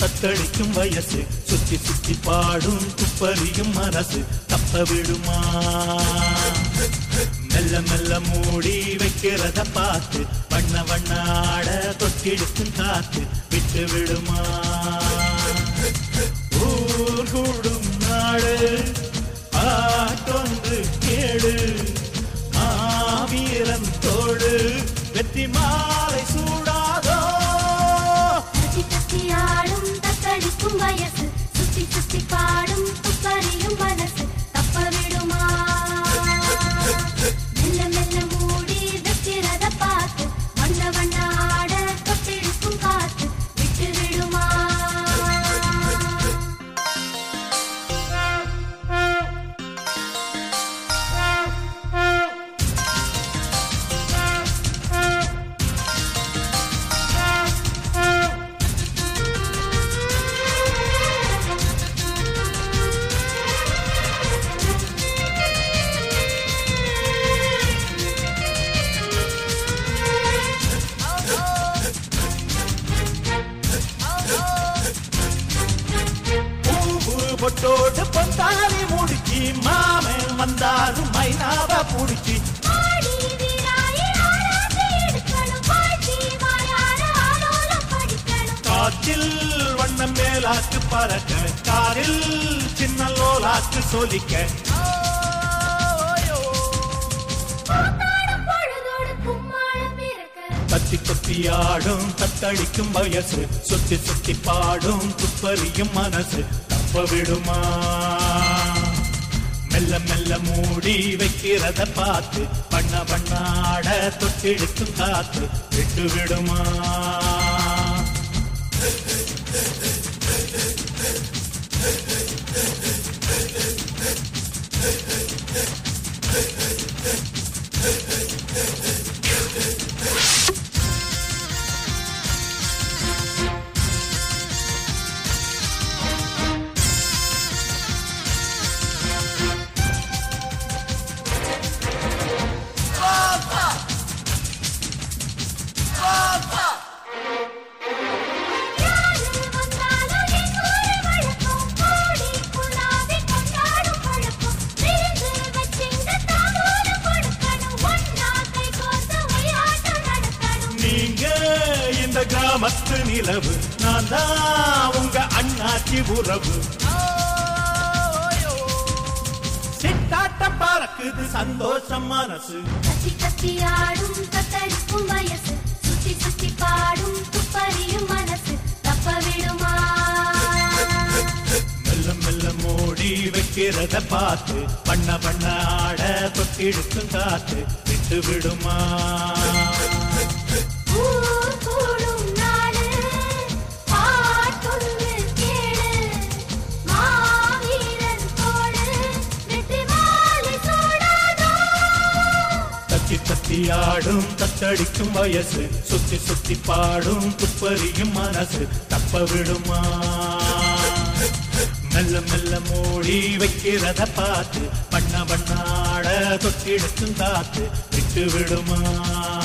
தத்தளிக்கும் வயசு சுத்தி சுத்தி பாடும் துப்பறியும் மனசு தப்ப விடுமா மெல்ல மெல்ல மூடி வைக்கிறத பார்த்து வண்ண வண்ண ஆட தொட்டிடுக்கும் காத்து விட்டு விடுமா ஊர் கூடும் நாடு பாட்டொன்று கேடு மாவீரன் தோடு வெற்றி மாலை சூடாதோ தத்தி தத்தி ஆடும் தத்தளிக்கும் வயசு சுத்தி சுத்தி பாடும் துப்பறியும் மனசு தப்ப விடுமா மெல்ல மெல்ல மூடி வைக்கிறத பார்த்து வண்ண வண்ண ஆட தொட்டிருக்கும் காத்து விட்டு விடுமா பூவு பொட்டோடு பொந்தாரி முடிச்சு மாமன் வந்தாரும் மைனாவ புடிச்சு ஆடி வீராயே ஆராய்ச்சி எடுக்கணும் வாழ்த்தி வாயார ஆலோலம் படிக்கணும் காற்றில் வண்ணம் மேலாக்கு பறக்க காரில் சின்ன லோலாக்கு சொலிக்க கூத்தாடும் பொழுதோடு கும்மாளம் பிறக்க தத்தி தத்தி ஆடும் தத்தளிக்கும் வயசு சுத்தி சுத்தி பாடும் துப்பறியும் மனசு தப்ப விடுமா மெல்ல மெல்ல மூடி வைக்கிறத பார்த்து பண்ண பண்ணாட தொட்டிடுக்கும் காத்து விட்டு விடுமா யாரு வந்தாலும் எங்கூரு வழக்கம் கோடி குலாவி கொண்டாடும் பழக்கம் விருந்து வச்சிங்க தாமோடு கொடுக்கணும் ஒன்னா கை கோர்த்து விளையாட்டம் நடக்கணும் நீங்க இந்த கிராமத்து நிலவு நான் தான் உங்க அண்ணாச்சி உறவு சிட்டாட்டம் பறக்குது சந்தோஷம் மனசு கத்தி கத்தி ஆடும் தத்தளிக்கும் வயசு சுத்தி சுத்தி பாடும் துப்பறியும் மனசு தப்ப விடுமா மெல்ல மெல்ல மூடி வைக்கிறத பார்த்து பண்ண பண்ண ஆட தொட்டிடுக்கும் காத்து விட்டு விடுமா ஊர் கூடும் நாடு பாட்டொன்று கேளு மாவீரன் தோடு வெற்றி மாலை சூடாதோ தத்தி தத்தி ஆடும் தத்தடிக்கும் வயசு சுத்தி சுத்தி பாடும் துப்பறியும் மனசு தப்ப விடுமா மெல்ல மெல்ல மூடி வைக்கிறத பார்த்து பண்ண பண்ணாட தொட்டிடுக்கும் காத்து விட்டு விடுமா